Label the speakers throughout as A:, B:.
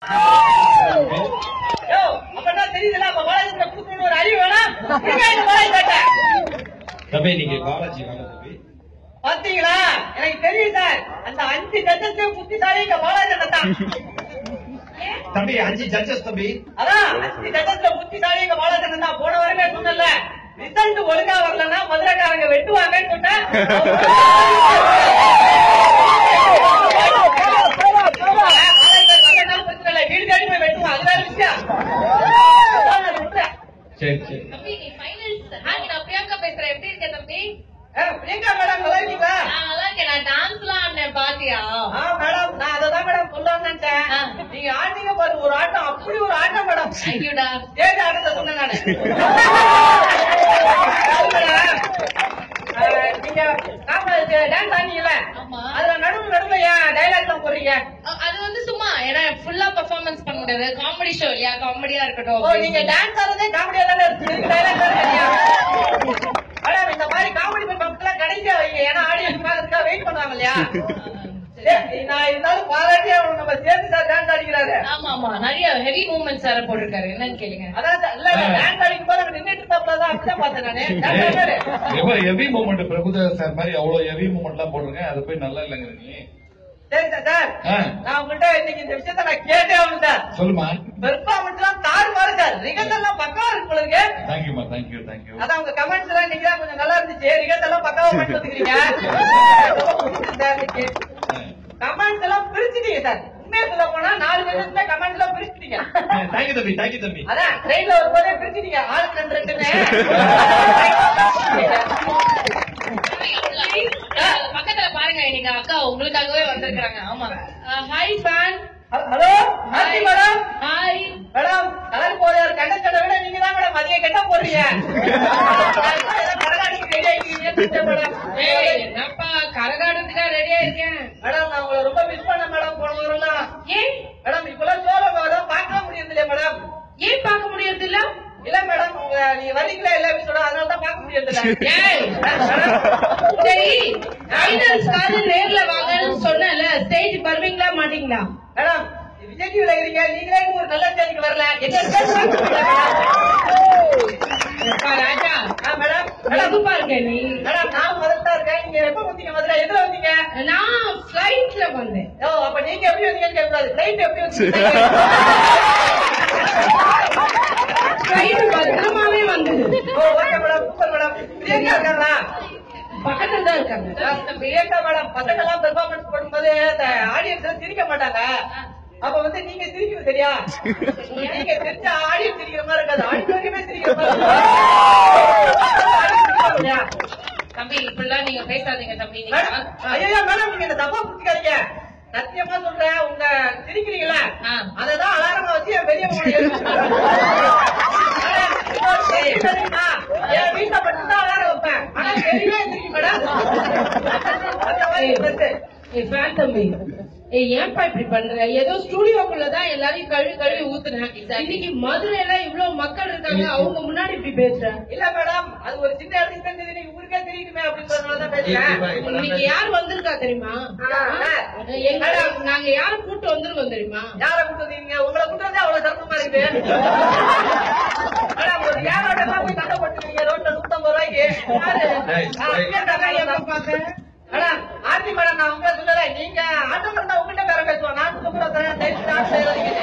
A: யோ, அப்பதான் தெரியுதுல, அப்ப பாலாஜிக்கு கொடுக்கணும்னு ஒரு அறிவு வேணாம். எங்க இந்த பாலாஜி பேட்டை?
B: தம்பி நீங்க பாலாஜி வேணும் தம்பி
A: பாத்தீங்களா எனக்கு தெரியும் சார் அந்த அஞ்சு ஜட்ஜஸ் புத்திசாலி இங்க பாலாஜி அண்ணன் தான்
B: தம்பி அஞ்சு ஜட்ஜஸ் தம்பி
A: அதான் அஞ்சு ஜட்ஜஸ்ல புத்திசாலி இங்க பாலாஜி அண்ணன் தான் போன வாரமே சொன்னல ரிசல்ட் ஒழுங்கா வரலன்னா மதுரைக்காரங்க வெட்டுவாங்கன்னு சொன்னேன் வீடு தேடி போய் வெட்டுவான் அது வேற விஷயம் அதான் நான் விட்டுறேன்.
B: சரி சரி
C: தம்பி நீ ஃபைனல்ஸ் நான் பிரியங்கா பேசுறேன் எப்படி இருக்க தம்பி
A: ஏ, பிரியங்கா மேடம் நல்லா இருக்கீங்களா
C: நான் நல்லா இருக்கேன் நான் டான்ஸ்லாம் ஆடினேன் பாத்தியா
A: ஆ மேடம் நான் அததான் மேடம் சொல்லணும்னு நினைச்சேன்
C: ஆ.
A: நீங்க ஆடுனீங்க பாரு ஒரு ஆட்டம் அப்படி ஒரு ஆட்டம் மேடம்
C: தேங்க்யூடா
A: ஸ்டேஜ் ஆட்டத்தை சொன்னேன் நானு அதாவது மேடம், ஆ, நீங்க டான்ஸ் ஆனீங்கல்ல
C: ஆமா.
A: அதுல நடுவு நடுவுல ஏன் டைலாக் தான் போடுறீங்க
C: அது வந்து சும்மா ஏன்னா ஃபுல்லா பெர்ஃபார்மன்ஸ் பண்ண முடியாது காமெடி ஷோ இல்லையா காமெடியா இருக்கட்டும்
A: ஓ நீங்க டான்ஸ் ஆடுறதே காமெடியா தானே இருக்கு டைலாக் தான் தெரியா மேடம் இந்த மாதிரி காமெடி பண்றதுலாம் கடைசியா வைங்க ஏன்னா ஆடியன்ஸ் மேலதுக்காக வெயிட் பண்ணுவாங்க இல்லையா சரி, நான் இருந்தாலும் பாராட்டி அவங்க நம்ம சேர்ந்து சார் டான்ஸ் ஆடிக்கிறாரு
C: ஆமா ஆமா நிறைய ஹெவி மூவ்மெண்ட்ஸ் வேற போட்டிருக்காரு என்னன்னு கேளுங்க
A: அதான் சார், இல்ல இல்ல டான்ஸ் ஆடிக்கும் போது அங்க நின்னுட்டு இருப்பாப்ல அப்படிதான் பார்த்தேன் நானு டான்ஸ் ஆடுறாரு.
B: எவ்வளவு ஹெவி மூமெண்ட் பிரபுதேவ சார் மாதிரி அவ்வளவு ஹெவி மூமெண்ட் எல்லாம் போடுறேங்க அது போய் நல்லா இல்லைங்க நீ
A: சரி சார் சார்
B: ஆ,
A: நான் உங்கள்கிட்ட இன்னைக்கு இந்த விஷயத்த நான் கேட்டே ஆகணும் சார்
B: சொல்லுமா
A: பெர்ஃபார்மன்ஸ் எல்லாம் தாறு மாறு சார் ரிகர்சல் எல்லாம் பக்காவா இருக்கு போல இருக்கு
B: தேங்க்யூமா தேங்க்யூ தேங்க்யூ
A: அதான் உங்க கமெண்ட்ஸ் எல்லாம் இன்னைக்கு தான் கொஞ்சம் நல்லா இருந்துச்சு ரிகர்சல் எல்லாம் பக்காவா பண்ணிட்டு வந்துக்கிறீங்க கமெண்ட்ஸ் எல்லாம் பிரிச்சுட்டீங்க சார் உண்மையா சொல்ல போனா நாலு பேருக்கு கமெண்ட்ஸ் எல்லாம் பிரிச்சுட்டீங்க
B: தேங்க்யூ தம்பி தேங்க்யூ தம்பி
A: அதான் ட்ரெயின்ல வரும்போதே பிரிச்சுட்டீங்க ஆளுக்கு ரெண்டு ரெண்டுன்னு
C: பக்கத்துல பாருங்க இன்னைக்கு அக்கா உங்களுக்காகவே வந்திருக்காங்க ஆமா hi fan
A: hello happy madam
C: hi
A: madam colour போற கண்டஸ்டரை விட நீங்க தான் மேடம் அதிக கெட்ட போறீங்க கரகாட்டிக்கு ரெடி ஆகிக்கிறீங்க மேடம்
C: ஏய் என்னப்பா கரகாட்டத்துக்கா ரெடியா இருக்கேன்
A: மேடம் நான் உங்களை ரொம்ப மிஸ் பண்ண மேடம் போன வாரம்லாம்
C: ஏன்
A: மேடம் இப்பெல்லாம் சோழ வரும் பார்க்க முடியாது இல்லையா மேடம்
C: ஏன் பார்க்க முடியறது இல்ல
A: இல்ல மேடம் உங்க நீங்க வரீங்களா இல்ல எபிசோட அதனால தான் பார்க்க முடியாது இல்ல
C: ஏய் சரி ஃபைனல்ஸ்க்காக நேர்ல வாங்கன்னு சொன்னல ஸ்டேஜ் வருவீங்களா மாட்டீங்களா
A: மேடம் விஜய் டிவில இருக்கீங்க நீங்களே இன்னும் ஒரு நல்ல ஸ்டேஜுக்கு வரல என்ன stage பார்க்க முடியல
C: அப்பா ராஜா
A: மேடம் மேடம் மேடம்
C: எதுப்பா இருக்க நீ
A: மேடம் நான் முதல்ல தான் இருக்கேன் நீங்க எப்ப வந்தீங்க முதல்ல எதுல வந்தீங்க
C: நான் ஃபிளைட்ல வந்தேன்
A: ஓ அப்ப நீங்க எப்படி வந்தீங்கன்னு கேட்கக்கூடாது பிளைட் எப்படி வந்தீங்க
C: ஃபிளைட் பத்திரமாவே வந்தது
A: oh okay madam super madam Priyanka இருக்காங்களா
C: பக்கத்துல தான் இருக்காங்க
A: இந்த பிரியங்கா மேடம் பசங்கெல்லாம் பெர்ஃபார்மன்ஸ் பண்ணும்போது அந்த ஆடியன்ஸ் சிரிக்க மாட்டாங்க அப்ப வந்து நீங்க சிரிக்கணும் சரியா நீங்க சிரிச்சா ஆடியன்ஸ் சிரிக்கிற மாதிரி இருக்காது ஆடியன்ஸுமே சிரிக்கிற மாதிரி இருக்கும். இல்லையா?
C: தம்பி இப்படிலாம் நீங்க பேசாதீங்க தம்பி நீங்க
A: மேடம், ஐயையோ, மேடம் நீங்க இந்த தப்பா புரிஞ்சுக்காதீங்க சத்தியமா சொல்றேன் உங்க சிரிக்கிறீங்களா
C: ஆ.
A: அததான் அலாரமா வச்சு என் பெரிய மகனை எழுப்பி என் வீட்டுல மட்டும்தான் அலாரம் வைப்பேன் ஆனா தெரியவே தெரியும் மேடம் அந்த மாதிரி இருக்கு.
C: ஏய் ஃபேன் தம்பி ஏய் ஏன்பா இப்படி பண்ற ஏதோ ஸ்டுடியோக்குள்ளதான் எல்லாரையும் கழுவி கழுவி ஊத்துனேன் இன்னைக்கு மதுரையில இவ்வளவு மக்கள் இருக்காங்க அவங்க முன்னாடி இப்படி பேசுற
A: இல்ல மேடம் அது ஒரு சின்ன இடத்துக்கு தான் தெரியுது நீங்க ஊருக்கே தெரியுமே அப்படின்றதுனாலதான் பேசுறேன்
C: இன்னைக்கு யார் வந்திருக்கா தெரியுமா
A: ஆ.
C: எங்க நாங்க யார கூட்டு வந்திருக்கோம் தெரியுமா
A: யார கூட்டு வந்தீங்க உங்களை கூட்டு வந்து அவ்வளவு சிரமமா இருக்குது மேடம் ஒரு யாரோட போய் சண்டை போட்டுருக்கீங்க ரோட்ல நூத்தம்பது ரூபாய்க்கு யாரு?
B: Right,
A: ஆ,
B: right.
A: பிரியங்கா தான் எப்ப பார்த்தேன்? மேடம் ஆர்த்தி மேடம் நான் உங்களை சொல்லல நீங்க ஆட்டம் இருந்தா உங்ககிட்ட வேற பேசுவோம் நான் சுத்தம் தரேன் தயவு நான் செய்யறீங்க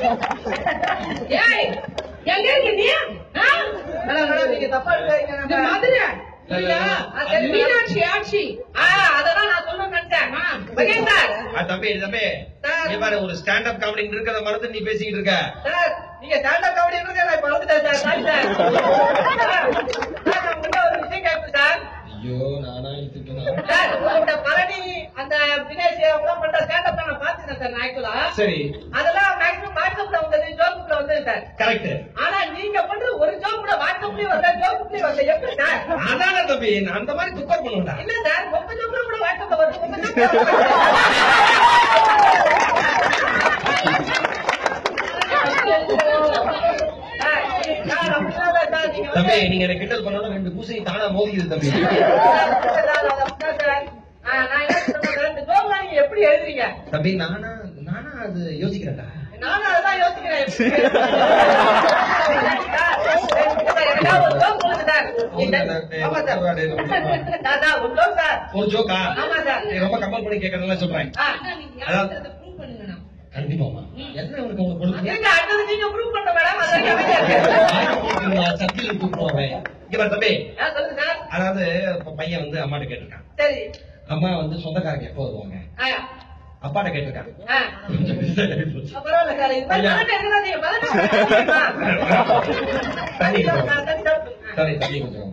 C: ஏய் எங்க இருக்க நீ ஆ?
A: மேடம் மேடம் நீங்க தப்பா இருக்காதீங்க
C: இது
A: நம்ம
C: மதுரை
A: இல்ல, ஆ, சரி, மேடம்.
C: மீனாட்சி ஆட்சி
A: ஆ அததான் நான் சொல்லணும்னு நினைச்சேன் மகேஷ் சார்
B: ஆ, தம்பி தம்பி
A: சார்.
B: இங்க பாரு ஒரு ஸ்டாண்ட் அப் காமெடி இருக்கிறத மறந்து நீ பேசிக்கிட்டு இருக்க
A: சார் நீங்க ஸ்டாண்டப் காமெடி நான் இப்ப வந்துட்டேன் sir sorry sir sir sir, நான் உங்கள்ட்ட ஒரு விஷயம் கேட்பேன் சார்
B: ஐயோ நானா இதுக்கு
A: சார் இந்த பழனி அந்த தினேஷ் அவங்க பண்ற ஸ்டாண்டப் நான் பாத்துட்டேன் சார் நான் ஆக்சுவலா
B: சரி
A: அதெல்லாம் மேக்ஸிமம் வாட்ஸ்அப்ல வந்தது ஜோக்குல வந்தது சார்
B: கரெக்ட்
A: ஆனா நீங்க பண்ற ஒரு ஜோக் கூட வாட்ஸ்அப்லயும் வரல ஜோக்குலயும் வரல எப்படி சார்
B: அதான தம்பி நான் அந்த மாதிரி துக்கர் பண்ணுவேன்டா
A: இல்ல சார் உங்க ஜோக்ல கூட வாட்ஸ்அப்ல வருது உங்க ஜோக்ல
B: தம்பி நீங்க என்ன கிண்டல் பண்ணணும் ரெண்டு பூசை தானா மோதிக்குது தம்பி
A: எப்படி எழுதுறீங்க
B: தம்பி நானா நானா அது யோசிக்கிறேன்டா
A: நானும் அதை எனக்காக ஒரு joke சொல்லுங்க சார். ஆமா சார். சார், சார், ஒரு joke சார்.
D: ஒரு ஜோக்கா
A: ஆமா சார்.
D: நீ ரொம்ப கம்பல் பண்ணி கேட்கறதுல சொல்றேன்
A: ஆ.
C: யாருன்றதை prove பண்ணுங்கண்ணா.
D: கண்டிப்பாமா என்ன உனக்கு உங்களுக்கு கொடுக்கு
A: இருங்க, அடுத்தது நீங்க prove பண்ண வேணாம், அது வரைக்கும் அமைதியா இருங்க.
D: சர்க்கிள் கூப்பிடுவாங்க இங்க பாரு தம்பி
A: ஆ, சொல்லுங்க சார்.
D: அதாவது இப்ப பையன் வந்து அம்மாட்ட கேட்டிருக்கான்
A: சரி.
D: அம்மா வந்து சொந்தக்காரங்க எப்போ வருவாங்க
A: ஆ,
D: அப்பாட்ட கேட்டிருக்காங்க
A: ஆ.
D: கொஞ்சம் busy ஆகி போச்சு.
A: பரவாயில்ல சார், இது மாதிரி மறந்து இருக்கிறாதீங்க, மறந்து இருக்கிறாதீங்க.
D: தண்ணி
A: தண்ணி
D: கொடுங்க.
A: சாப்பிடு, தண்ணி சாப்பிடு.
D: சரி தண்ணி கொஞ்சம்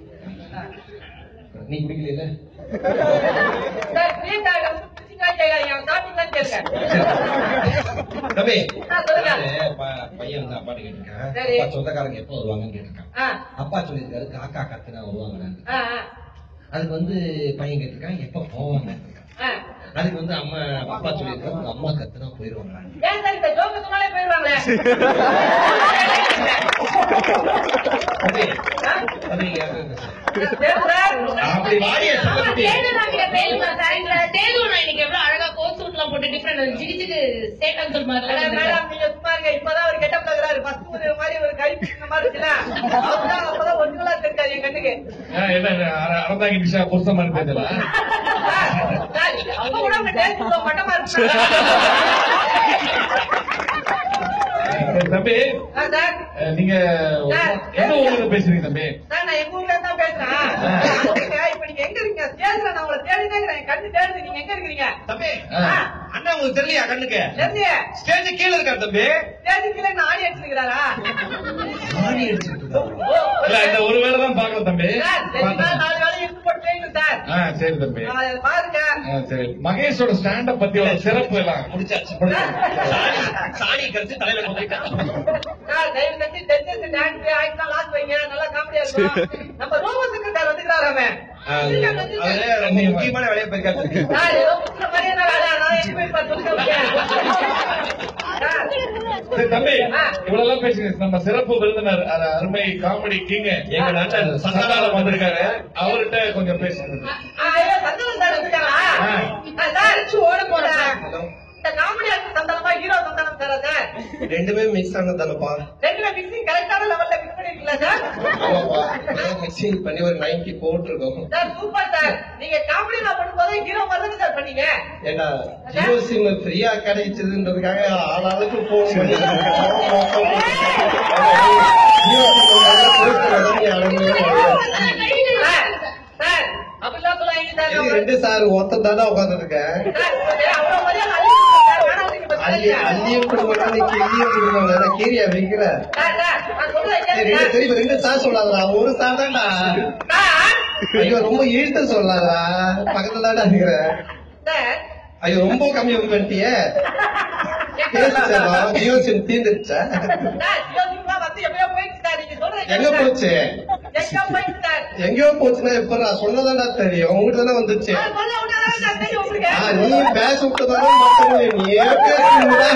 D: நீ குடிக்கல
A: சார், பிரியங்கா வந்து பிடிச்சிக்கா கேட்காதீங்க, அவன் சாப்பிட்டீங்களான்னு கேளுங்க.
D: தம்பி
A: ஆ, சொல்லுங்க.
D: அதாவது ப- பையன் வந்து அப்பாட்ட கேட்டிருக்கான்
A: சரி.
D: அப்பா சொந்தக்காரங்க எப்போ வருவாங்கன்னு கேட்டிருக்கான்
A: ஆ,
D: அப்பா சொல்லியிருக்காரு காக்கா கத்துனா வருவாங்க
A: ஆ, ஆ,
D: அதுக்கு வந்து பையன் கேட்டிருக்கான் எப்ப போவாங்க
A: ஆ.
D: அதுக்கு வந்து அம்மா அப்பா சொல்லியிருக்காரு உங்க அம்மா கத்துனா போயிருவாங்க
A: ஏன் சார் இந்த joke சொன்னாலே போயிருவாங்களே?
D: தம்பி
A: ஆ?
D: தம்பி கேட்கறது
A: சரி சார்.
D: அப்படி வாடிய
C: ஆமா,
D: சம்பந்தி
C: தேடுனா கிட்ட பேசுங்க சார். இந்த தேடுனா இன்னைக்கு எவ்வளவு அழகா coat suit எல்லாம் போட்டு different ஜிகிஜிகு state uncle மாதிரி
A: அட,
C: எல்லாம் வந்திருக்காரு.
A: மேடம், நீங்க சும்மா இருங்க. இப்பதான் ஒரு getup ல இருக்கிறாரு. first ஒரு மாதிரி ஒரு கை பிடிக்கிற மாதிரி இருக்குல்ல? அவர்தான் அப்பதான் original ஆ தெரிஞ்சாரு என் கண்ணுக்கு.
B: ஆ, என்ன அர- அறந்தாங்கி நிஷா புருஷ மாதிரி தெரியல
A: சார், சார், அப்ப கூட உங்க taste இவ்வளவு மட்டமா இருக்குங்களா?
B: தம்பி
A: ஆ, சார்,
B: அஹ், நீங்க எந்த ஊர்ல பேசுறீங்க தம்பி
A: சார், நான் எங்க ஊர்ல இருந்து தான் பேசுறேன். வந்துங்க, இப்ப நீங்க எங்க இருக்கீங்க? ஸ்டேஜ்ல நான் உங்களை தேடிட்டே இருக்கிறேன். என் கண்ணு தேடுது. நீங்க எங்க இருக்கிறீங்க?
D: தம்பி
B: ஆ.
D: அண்ணா உங்களுக்கு தெரியலையா கண்ணுக்கு
A: தெரியலையே.
D: ஸ்டேஜ் கீழ இருக்காரு தம்பி
A: ஸ்டேஜ் கீழே நான் ஆடி அடிச்சிருக்கிறாரா?
D: ஆணி அடிச்சிட்டு இருக்காரு.
A: ஓ,
B: இல்ல இந்த ஒரு வேளை தான் பாக்கல தம்பி
A: சார், தெரியுமா? நாலு வேலை இழுத்து போட்டு வைங்க சார்.
B: ஆ சரி தம்பி
A: நான் அதை பாருங்க
B: ஆ, சரி மகேஷோட ஸ்டாண்டப் பத்தி ஒரு சிறப்பு எல்லாம்
D: முடிச்சாச்சு சாணி சாணி கரைச்சு தலையில கொண்டுட்டான்
A: சார், தயவு செஞ்சு tennis, dance, act எல்லாம் last வைங்க. நல்லா comedy ஆ இருக்கும். நம்ம ரோமன் செக்ரட்டரி வந்துக்கிறாரு அவன். இல்ல, வந்து-
D: அவரு ரொம்ப முக்கியமான வேலையை போயிருக்காரு
A: சார், ஏதோ புடிச்ச மாதிரியான வேலை. நான் எங்க போய் பார்த்து சொல்லிட்டு சார்,
B: சரி தம்பி
A: ஆ.
B: இவ்வளவு பேசுங்க நம்ம சிறப்பு விருந்தினர் அரு- அருமை காமெடி கிங்
D: எங்க நாட்டில்
B: சந்தானம் வந்திருக்காரு அவர்கிட்ட கொஞ்சம் பேசுங்க
A: ஆ, ஐயோ, சந்தனம் சார் வந்துட்டாரா?
B: ஆ.
A: ஆ, சார், ஓட போறேன். இந்த காமெடி ஆக்டர் சந்தனமா ஹீரோ சந்தனம் சார் அது
D: ரெண்டுமே மிக்ஸ் ஆனதானப்பா
A: ரெண்டுல மிக்சிங் கரெக்டான லெவல்ல மிக்ஸ் பண்ணிருக்கீங்களா சார்
D: மிக்சிங் பண்ணி ஒரு நைன்டி போட்டிருக்கோம்
A: சார் சூப்பர் சார் நீங்க காமெடி நான் பண்ணும்போது ஹீரோ மாதிரி தானே சார் பண்ணீங்க
D: ஏண்டா ஜியோ சிம் ஃப்ரீயா கிடைச்சதுன்றதுக்காக ஆளாளுக்கு போன் பண்ணி
A: சார், சார், அப்படிலாம் சொல்லாதீங்க சார்.
D: இது ரெண்டு சார் ஒருத்தன் தானே உட்கார்ந்து இருக்கேன்
A: சார், இது அவ்வளவு மரியாதை அள்ளிட்டு சார், வேணாம் நீங்க இப்ப
D: அள்ளி
A: சொல்லாதீங்க.
D: அள்ளியும் கொடுக்கணும் நீ கிள்ளியும் கொடுக்கணும் கீரியா வைக்கிற
A: சார், சார், நான் சொல்றதை
D: சரி
A: கேளுங்க.
D: ரெண்டு சரி ரெண்டு சார் சொல்லாதடா ஒரு சார் தான்டா
A: சார்,
D: ஐயோ ரொம்ப இழுத்து சொல்லாதடா பக்கத்துல தான்டா இருக்கிற
A: சார்,
D: ஐயோ ரொம்ப கம்மி பண்ணிட்டியே பேசுச்சா ஜியோ சிம் தீர்ந்துருச்சா
A: சார், யோசிக்கலாம் வந்து எப்பயோ போயிடுச்சு சார். நீங்க சொல்றதை
D: எங்க
A: கேளுங்க.
D: போச்சு
A: எங்க போயிடுச்சு சார்?
D: எங்கேயோ போச்சுன்னா எப்ப நான் சொன்னதாண்டா தெரியும் உங்ககிட்ட தானே வந்துச்சு
A: சார், சொல்ல விட்டாதான் சார் தெரியும் உங்களுக்கு.
D: ஆ, நீ பேச விட்டதானே மத்தவங்க நீயே பேசுறீங்களா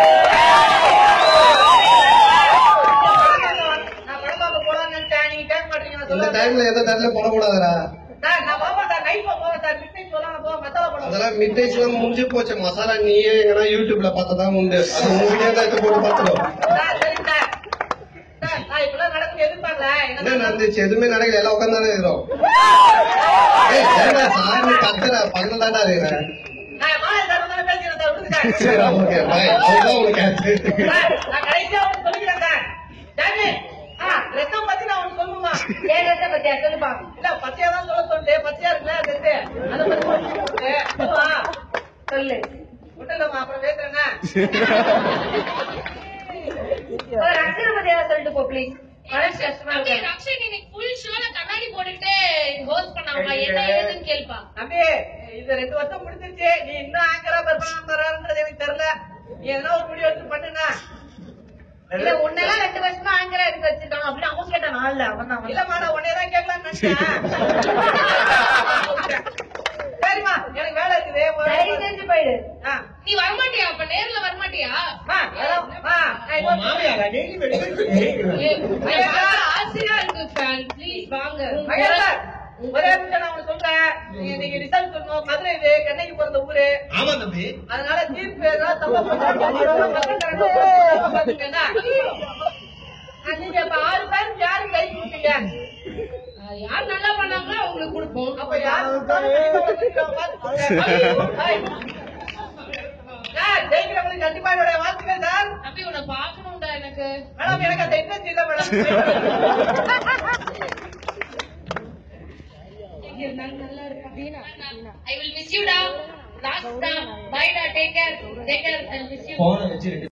A: நான் படம் பார்க்க போலாம்னு நினைச்சேன். நீங்க கேட்க மாட்டீங்க. நான்
D: இந்த
A: சொல்றேன்.
D: டைம்ல எந்த டைம்ல போடக்கூடாதுடா
A: சார், நான் போவேன் சார். night போவேன் சார். midnight சொல்லாம போவேன். மசாலா படம்
D: அதெல்லாம் மிட் நைட்ஸ்லாம் முடிஞ்சு போச்சு மசாலா நீயே எங்கன்னா யூடியூப்ல பார்த்ததான் உண்டு அது உங்ககிட்டயே தான் எடுத்து போட்டு பார்த்துக்கோ
A: சார், சரி சார். சார், நான் இப்படிலாம் நடக்கும்னு எதிர்பார்க்கல.
D: என்ன
A: என்ன
D: நடந்துச்சு எதுவுமே நடக்கல எல்லாம் உட்காந்து இருக்கிறோம் ஏய் ஏன்டா சாமி கத்துற பக்கத்துல தாண்டா இருக்கிறேன்
A: நான் மாலை சார் வந்தாலும் பேசிக்கிறேன் சார். விடுங்க சார்.
D: சரி ஓகே பாய் அவர்தான் உனக்கு ஆச்சு
A: சார், நான் கடைசியா ஒண்ணு சொல்லிக்கிறேன் சார். ஜாமி, ஆ, ரத்தம் பத்தி நான் ஒண்ணு சொல்லணுமா?
C: ஏன் ரத்த பத்தியா சொல்லுப்பா
A: இல்ல, பச்சையா தான் சொல்ல சொல்லிட்டு, பச்சையா இருக்குல்ல, ரத்து. அதை பத்தி ஒண்ணு சொல்லிட்டு, சொல்லுவா.
C: சொல்லு
A: விட்டுலம்மா, அப்புறம் பேசுறேன்னா.
C: ஒரு அக்ஷர பத்தியா சொல்லிட்டு போ ப்ளீஸ் மனசு கஷ்டமா
E: தம்பி,
C: இருக்கு
E: ரக்ஷன் இன்னைக்கு full show ல கண்ணாடி போட்டுட்டு host பண்ணாமா? என்ன ஏதுன்னு கேளுப்பா.
A: தம்பி, இது ரெண்டு வருஷம் முடிஞ்சிருச்சு. நீ இன்னும் ஆங்கரா பெர்ஃபார்ம் பண்றாருன்றது எனக்கு தெரியல. நீ எதனா ஒரு முடிவு எடுத்து பண்ணுங்க.
C: இல்ல உன்னெல்லாம் ரெண்டு வருஷமா ஆங்கரா எடுத்து வச்சிருக்காங்க அப்படின்னு அவன் கேட்டான் நாள்ல அவன் தான்
A: இல்லம்மா, நான் உன்னையதான் கேட்கலாம்னு நினைச்சேன். சரிம்மா, எனக்கு வேலை இருக்குது. ஒரு-
C: தயவு செஞ்சு போயிடு
A: ஆ,
E: நீ வரமாட்டியா அப்ப நேர்ல வரமாட்டியா
A: அம்மா, ஹலோ, அம்மா, நான் இப்போ-
E: ஐயா, ஆசையா இருக்கு fan. Please வாங்க
A: ஐயா, சார், ஒரே நிமிஷம் நான் உனக்கு சொல்றேன் நீங்க இன்னைக்கு ரிசல்ட் சொல்லணும் மதுரை இது சென்னைக்கு பிறந்த ஊரு
D: ஆமா தம்பி
A: அதனால தீர்ப்பு ஏதாவது தப்பா பண்ணா, மக்கள் தரணும். கொடுத்தீங்கன்னா நீங்க அப்ப ஆறு பேருக்கு யாரு கை கொடுத்தீங்க
C: அஹ் யார் நல்லா பண்ணாங்களோ அவங்களுக்கு கொடுப்போம்
A: அப்ப யாரு கொடுத்தாலும் கண்டிப்பா உங்களுக்கு நான் பார்த்து கொடுத்தேன். ஹாய். சார் ஜெயிக்கிறவங்களுக்கு கண்டிப்பா என்னுடைய வாழ்த்துக்கள் சார்
E: தம்பி உன்னை பாக்கணும்டா எனக்கு
A: மேடம் எனக்கு அந்த இன்ட்ரெஸ்ட் இல்ல மேடம்
C: எங்க இருந்தாலும் நல்லா இருக்கா
E: ஐ வில் மிஸ் யூ டா லாஸ்ட் டா பை டா take care take care I miss you
F: போன வச்சு ரெண்டு